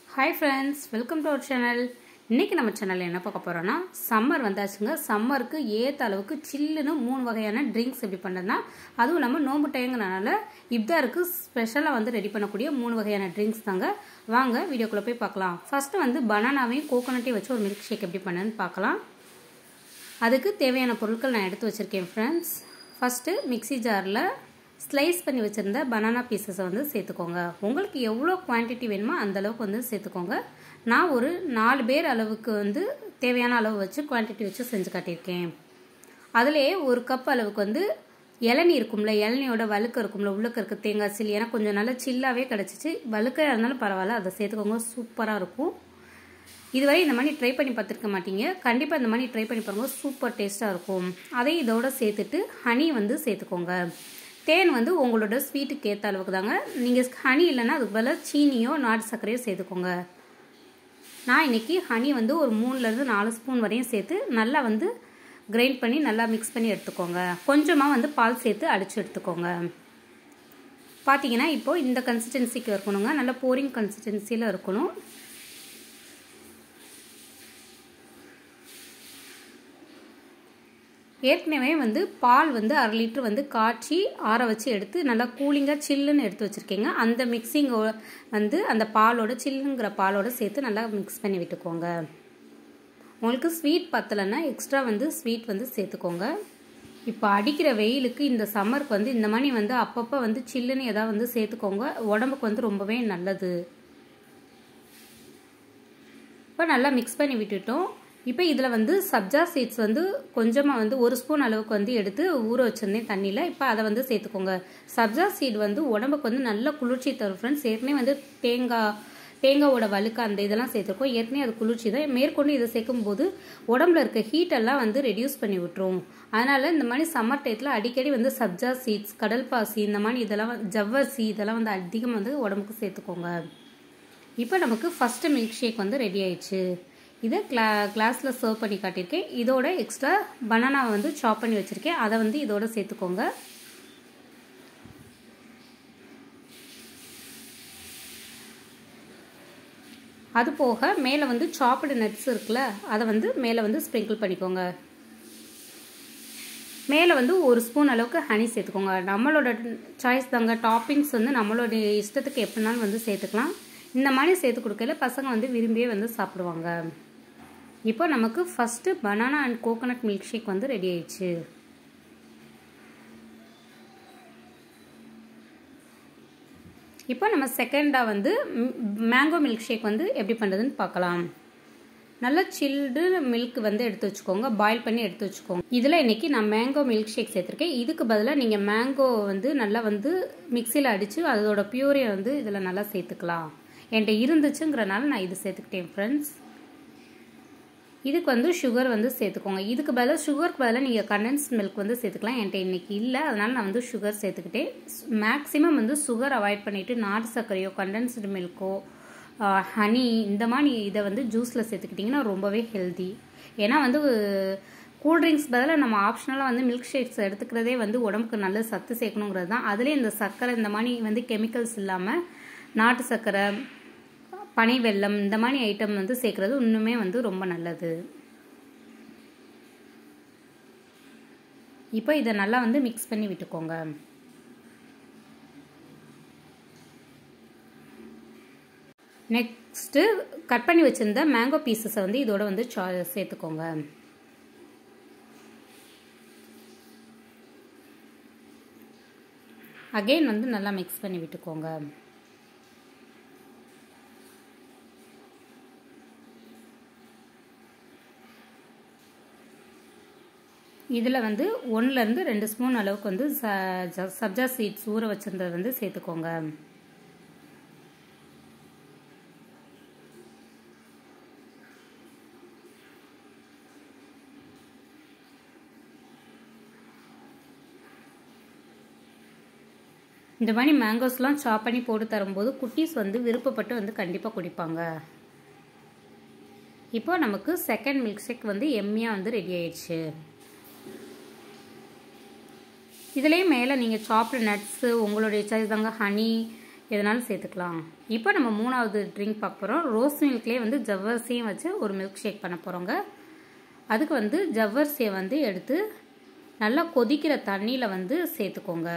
hi friends welcome to our channel இன்றைக்கி நம்ம சேனலில் என்ன பார்க்க போகிறோன்னா சம்மர் வந்தாச்சுங்க சம்மருக்கு ஏற்ற அளவுக்கு சில்லுன்னு மூணு வகையான ட்ரிங்க்ஸ் எப்படி பண்ணுறதுனா அதுவும் இல்லாமல் நோம்பு டைங்கிறனால இப்தாருக்கு ஸ்பெஷலாக வந்து ரெடி பண்ணக்கூடிய மூணு வகையான ட்ரிங்க்ஸ் தாங்க வாங்க வீடியோக்குள்ளே போய் பார்க்கலாம் ஃபஸ்ட்டு வந்து பனானாவையும் கோகோனட்டையும் வச்சு ஒரு மில்க் ஷேக் எப்படி பண்ணுன்னு பார்க்கலாம் அதுக்கு தேவையான பொருட்கள் நான் எடுத்து வச்சுருக்கேன் ஃப்ரெண்ட்ஸ் ஃபஸ்ட்டு மிக்சி ஜாரில் ஸ்லைஸ் பண்ணி வச்சுருந்த பனானா பீசஸை வந்து சேர்த்துக்கோங்க உங்களுக்கு எவ்வளோ குவான்டிட்டி வேணுமோ அந்த அளவுக்கு வந்து சேர்த்துக்கோங்க நான் ஒரு நாலு பேர் அளவுக்கு வந்து தேவையான அளவு வச்சு குவான்டிட்டி வச்சு செஞ்சு காட்டியிருக்கேன் அதுலேயே ஒரு கப் அளவுக்கு வந்து இளநீ இருக்கும்ல இளநியோட வழுக்க இருக்கும்ல உள்ளக்க இருக்க தேங்காய் சில்லி ஏன்னா கொஞ்சம் நல்லா சில்லாகவே கிடச்சிச்சு வழுக்கையாக இருந்தாலும் பரவாயில்ல அதை சேர்த்துக்கோங்க சூப்பராக இருக்கும் இதுவரை இந்த மாதிரி ட்ரை பண்ணி பார்த்துருக்க மாட்டீங்க கண்டிப்பாக இந்த மாதிரி ட்ரை பண்ணி பாருங்க சூப்பர் டேஸ்ட்டாக இருக்கும் அதையும் இதோட சேர்த்துட்டு ஹனி வந்து சேர்த்துக்கோங்க தேன் வந்து உங்களோட ஸ்வீட்டுக்கு ஏற்ற அளவுக்கு தாங்க நீங்கள் ஹனி இல்லைன்னா அதுக்கு பதிலாக சீனியோ நாட்டு சர்க்கரையோ சேர்த்துக்கோங்க நான் இன்றைக்கி ஹனி வந்து ஒரு மூணுலேருந்து நாலு ஸ்பூன் வரையும் சேர்த்து நல்லா வந்து கிரைண்ட் பண்ணி நல்லா மிக்ஸ் பண்ணி எடுத்துக்கோங்க கொஞ்சமாக வந்து பால் சேர்த்து அடித்து எடுத்துக்கோங்க பார்த்தீங்கன்னா இப்போது இந்த கன்சிஸ்டன்சிக்கு இருக்கணுங்க நல்லா போரிங் கன்சிஸ்டன்சியில் இருக்கணும் ஏற்கனவே வந்து பால் வந்து அரை லிட்டர் வந்து காய்ச்சி ஆற வச்சு எடுத்து நல்லா கூலிங்காக சில்லுன்னு எடுத்து வச்சுருக்கீங்க அந்த மிக்சிங்கோ வந்து அந்த பாலோட சில்லுங்கிற பாலோட சேர்த்து நல்லா மிக்ஸ் பண்ணி விட்டுக்கோங்க உங்களுக்கு ஸ்வீட் பத்தலைன்னா எக்ஸ்ட்ரா வந்து ஸ்வீட் வந்து சேர்த்துக்கோங்க இப்போ அடிக்கிற வெயிலுக்கு இந்த சம்மருக்கு வந்து இந்த மாதிரி வந்து அப்பப்போ வந்து சில்லுன்னு எதாவது வந்து சேர்த்துக்கோங்க உடம்புக்கு வந்து ரொம்பவே நல்லது இப்போ நல்லா மிக்ஸ் பண்ணி விட்டுட்டோம் இப்போ இதில் வந்து சப்ஜா சீட்ஸ் வந்து கொஞ்சமாக வந்து ஒரு ஸ்பூன் அளவுக்கு வந்து எடுத்து ஊற வச்சுருந்தேன் தண்ணியில் இப்போ அதை வந்து சேர்த்துக்கோங்க சப்ஜா சீட் வந்து உடம்புக்கு வந்து நல்ல குளிர்ச்சி தரும் ஃப்ரெண்ட்ஸ் ஏற்கனவே வந்து தேங்காய் தேங்காவோட வழுக்க அந்த இதெல்லாம் சேர்த்துருக்கோம் ஏற்கனவே அது குளிர்ச்சி தான் மேற்கொண்டு இதை சேர்க்கும் போது உடம்புல இருக்க ஹீட்டெல்லாம் வந்து ரெடியூஸ் பண்ணி விட்டுரும் அதனால் இந்த மாதிரி சம்மர் டயத்தில் அடிக்கடி வந்து சப்ஜா சீட்ஸ் கடல் பாசி இந்த மாதிரி இதெல்லாம் ஜவ்வரிசி இதெல்லாம் வந்து அதிகமாக வந்து உடம்புக்கு சேர்த்துக்கோங்க இப்போ நமக்கு ஃபஸ்ட்டு மில்க் ஷேக் வந்து ரெடி ஆயிடுச்சு இதை கிளா கிளாஸில் சர்வ் பண்ணி காட்டியிருக்கேன் இதோட எக்ஸ்ட்ரா பனானாவை வந்து சாப் பண்ணி வச்சுருக்கேன் அதை வந்து இதோட சேர்த்துக்கோங்க அது போக மேலே வந்து சாப்பிடு நட்ஸ் இருக்குல்ல அதை வந்து மேலே வந்து ஸ்ப்ரிங்கிள் பண்ணிக்கோங்க மேலே வந்து ஒரு ஸ்பூன் அளவுக்கு ஹனி சேர்த்துக்கோங்க நம்மளோட சாய்ஸ் தாங்க டாப்பிங்ஸ் வந்து நம்மளோட இஷ்டத்துக்கு எப்படினாலும் வந்து சேர்த்துக்கலாம் இந்த மாதிரி சேர்த்து கொடுக்கல பசங்க வந்து விரும்பியே வந்து சாப்பிடுவாங்க இப்போ நமக்கு first banana and coconut milk shake வந்து ரெடி ஆயிடுச்சு இப்போ நம்ம செகண்டாக வந்து மேங்கோ மில்க் ஷேக் வந்து எப்படி பண்ணுறதுன்னு பார்க்கலாம் நல்லா சில்டு மில்க் வந்து எடுத்து வச்சுக்கோங்க பாயில் பண்ணி எடுத்து வச்சுக்கோங்க இதில் இன்றைக்கி நான் மேங்கோ மில்க் ஷேக் சேர்த்துருக்கேன் இதுக்கு பதிலாக நீங்கள் மேங்கோ வந்து நல்லா வந்து மிக்சியில் அடித்து அதோட பியூரியை வந்து இதில் நல்லா சேர்த்துக்கலாம் என்கிட்ட இருந்துச்சுங்கிறனால நான் இது சேர்த்துக்கிட்டேன் ஃப்ரெண்ட்ஸ் இதுக்கு வந்து சுகர் வந்து சேர்த்துக்கோங்க இதுக்கு பதிலாக சுகருக்கு பதிலாக நீங்கள் கண்டென்ஸ் மில்க் வந்து சேர்த்துக்கலாம் என்கிட்ட இன்றைக்கி இல்லை அதனால் நான் வந்து சுகர் சேர்த்துக்கிட்டேன் மேக்ஸிமம் வந்து சுகர் அவாய்ட் பண்ணிவிட்டு நாட்டு சர்க்கரையோ கண்டென்ஸ்டு மில்க்கோ ஹனி இந்த மாதிரி இதை வந்து ஜூஸில் சேர்த்துக்கிட்டிங்கன்னா ரொம்பவே ஹெல்தி ஏன்னா வந்து கூல்ட்ரிங்க்ஸ் பதிலாக நம்ம ஆப்ஷனலாக வந்து மில்க் ஷேக்ஸ் எடுத்துக்கிறதே வந்து உடம்புக்கு நல்ல சத்து சேர்க்கணுங்கிறது தான் அதுலேயே இந்த சர்க்கரை இந்த மாதிரி வந்து கெமிக்கல்ஸ் இல்லாமல் நாட்டு சர்க்கரை பனை வெல்லம் இந்த மாதிரி ஐட்டம் வந்து சேர்க்குறது இன்னுமே வந்து ரொம்ப நல்லது இப்போ இதை நல்லா வந்து மிக்ஸ் பண்ணி விட்டுக்கோங்க நெக்ஸ்ட்டு கட் பண்ணி வச்சுருந்த மேங்கோ பீசஸை வந்து இதோட வந்து சா சேர்த்துக்கோங்க அகெயின் வந்து நல்லா மிக்ஸ் பண்ணி விட்டுக்கோங்க இதில் வந்து ஒன்றுலேருந்து ரெண்டு ஸ்பூன் அளவுக்கு வந்து சப்ஜா சீட்ஸ் ஊற வச்சுருந்தது வந்து சேர்த்துக்கோங்க இந்த மாதிரி மேங்கோஸ்லாம் சாப் பண்ணி போட்டு தரும்போது குட்டீஸ் வந்து விருப்பப்பட்டு வந்து கண்டிப்பாக குடிப்பாங்க இப்போ நமக்கு செகண்ட் மில்க் ஷேக் வந்து எம்மியாக வந்து ரெடி ஆயிடுச்சு இதுலேயே மேலே நீங்கள் சாப்பிட்ற நட்ஸு உங்களுடைய சாய்ஸ் தாங்க ஹனி எதனாலும் சேர்த்துக்கலாம் இப்போ நம்ம மூணாவது ட்ரிங்க் பார்க்க போகிறோம் ரோஸ் மில்க்லேயே வந்து ஜவ்வரிசியும் வச்சு ஒரு மில்க் ஷேக் பண்ண போகிறோங்க அதுக்கு வந்து ஜவ்வரிசியை வந்து எடுத்து நல்லா கொதிக்கிற தண்ணியில் வந்து சேர்த்துக்கோங்க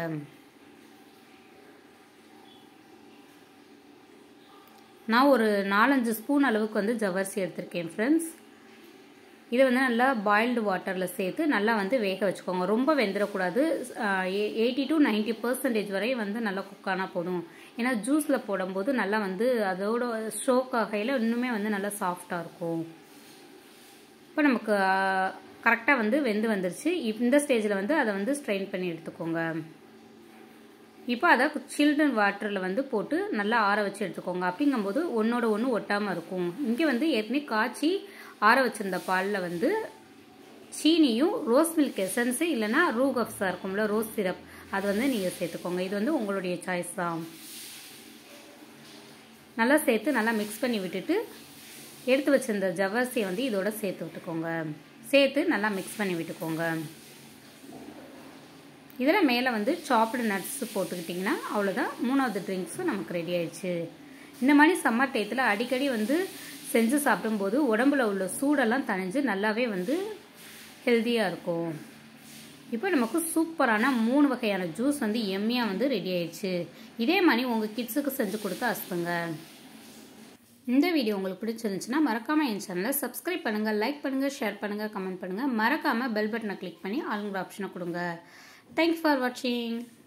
நான் ஒரு நாலஞ்சு ஸ்பூன் அளவுக்கு வந்து ஜவ்வரிசி எடுத்திருக்கேன் ஃப்ரெண்ட்ஸ் இதை வந்து நல்லா பாயில்டு வாட்டரில் சேர்த்து நல்லா வந்து வேக வச்சுக்கோங்க ரொம்ப வெந்துடக்கூடாது எயிட்டி டு நைன்ட்டி பர்சன்டேஜ் வரை வந்து நல்லா குக் ஆனால் போதும் ஏன்னா ஜூஸில் போடும்போது நல்லா வந்து அதோட ஸ்ட்ரோக் ஆகையில் இன்னுமே வந்து நல்லா சாஃப்டாக இருக்கும் இப்போ நமக்கு கரெக்டாக வந்து வெந்து வந்துருச்சு இந்த ஸ்டேஜில் வந்து அதை வந்து ஸ்ட்ரெயின் பண்ணி எடுத்துக்கோங்க இப்போ அதை சில்ட்ரன் வாட்டரில் வந்து போட்டு நல்லா ஆற வச்சு எடுத்துக்கோங்க அப்படிங்கும்போது ஒன்றோட ஒன்று ஒட்டாமல் இருக்கும் இங்கே வந்து ஏற்கனவே காய்ச்சி ஆற வச்சிருந்த பாலில் வந்து சீனியும் ரோஸ் மில்க் எசன்ஸு இல்லைனா ரூ கப்ஸாக இருக்கும்ல ரோஸ் சிரப் அது வந்து நீங்கள் சேர்த்துக்கோங்க இது வந்து உங்களுடைய சாய்ஸ் தான் நல்லா சேர்த்து நல்லா மிக்ஸ் பண்ணி விட்டுட்டு எடுத்து வச்சிருந்த ஜவ்வரிசியை வந்து இதோட சேர்த்து விட்டுக்கோங்க சேர்த்து நல்லா மிக்ஸ் பண்ணி விட்டுக்கோங்க இதில் மேலே வந்து சாப்டு நட்ஸ் போட்டுக்கிட்டிங்கன்னா அவ்வளோதான் மூணாவது ட்ரிங்க்ஸும் நமக்கு ரெடி ஆயிடுச்சு இந்த மாதிரி சம்மர் டயத்தில் அடிக்கடி வந்து செஞ்சு சாப்பிடும்போது உடம்புல உள்ள சூடெல்லாம் தணிஞ்சு நல்லாவே வந்து ஹெல்த்தியாக இருக்கும் இப்போ நமக்கு சூப்பரான மூணு வகையான ஜூஸ் வந்து எம்மியாக வந்து ரெடி ஆயிடுச்சு இதே மாதிரி உங்கள் கிட்ஸுக்கு செஞ்சு கொடுத்து அசுங்க இந்த வீடியோ உங்களுக்கு பிடிச்சிருந்துச்சுன்னா மறக்காமல் என் சேனலை சப்ஸ்கிரைப் பண்ணுங்கள் லைக் பண்ணுங்கள் ஷேர் பண்ணுங்கள் கமெண்ட் பண்ணுங்கள் மறக்காமல் பெல் பட்டனை கிளிக் பண்ணி ஆளுங்கிற ஆப்ஷனை கொடுங்க தேங்க்ஸ் ஃபார் வாட்சிங்